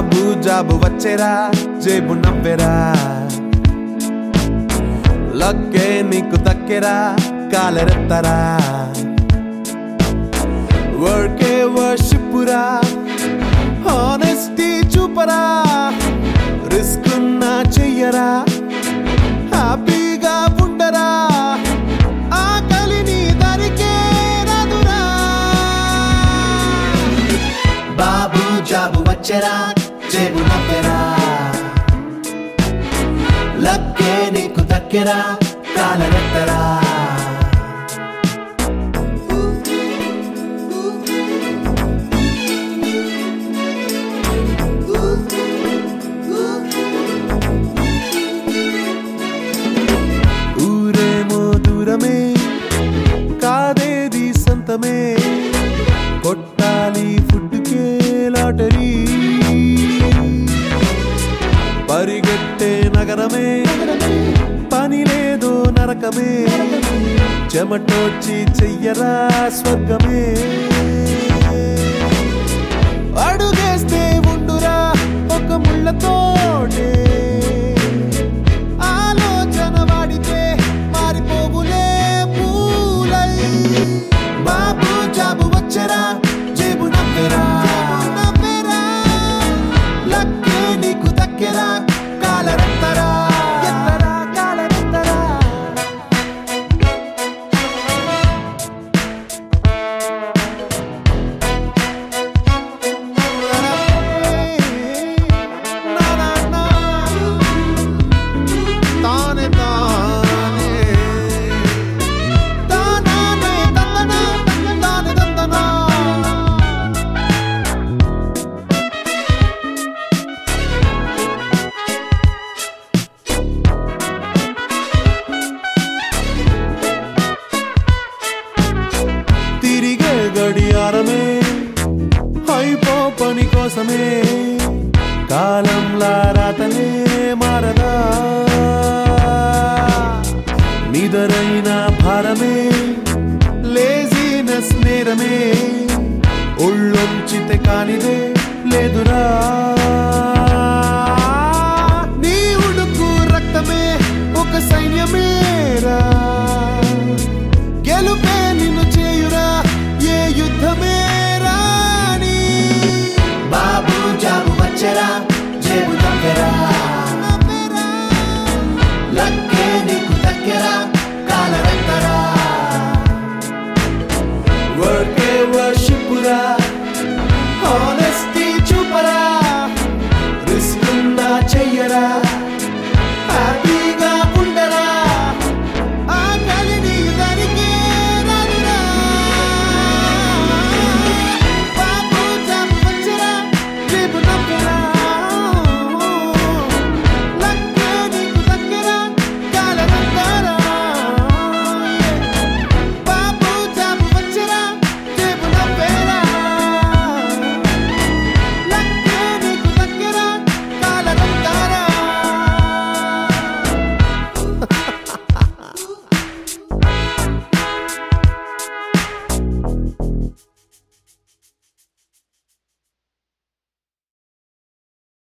బాబు job వచ్చేరా జేబు నవ్వెరా లక్కే నీకు దక్కెరా కాలరెత్తరా వర్కే వర్షిప్పురా హానెస్టీ చూపరా రిస్క్ నా చెయ్యరా హ్యాపీగా ఉండరా ఆకలిని దరికే రాదురా బాబు జాబు వచ్చరా జేబు నవ్వెరా లక్కే నీకు దక్కెరా కాలరెత్తరా ఊరేమో దూరమే కాదేది సొంతమే కొట్టాలి ఫుడ్కే లాటరీ పరిగెట్టే నగరమే పని లేదో నరకమే చెమటోచి చెయ్యరా స్వర్గమే అడుగేస్తే ఉండురా ఒక ముళ్ళతోటే ఆలోచన వాడితే మారిపోగులే పూలై బాబు జాబు వచ్చరా జేబు నవ్వెరా నవ్వెరా లక్కే నీకు దక్కెరా కాలరెత్తరా ఎత్తరా కాలరెత్తరా నా నా నా తానే తానే తానానే తందనా తందనానే తందనా తిరిగే గడియారమే అయిపో పని కోసమే కాలంలా రాతలే మారదా నిదరైన భారమే లేజినెస్ నేరమే ఒళ్ళొంచితే కానిదే లేదురా నీ ఉడుకు రక్తమే ఒక సైన్యమే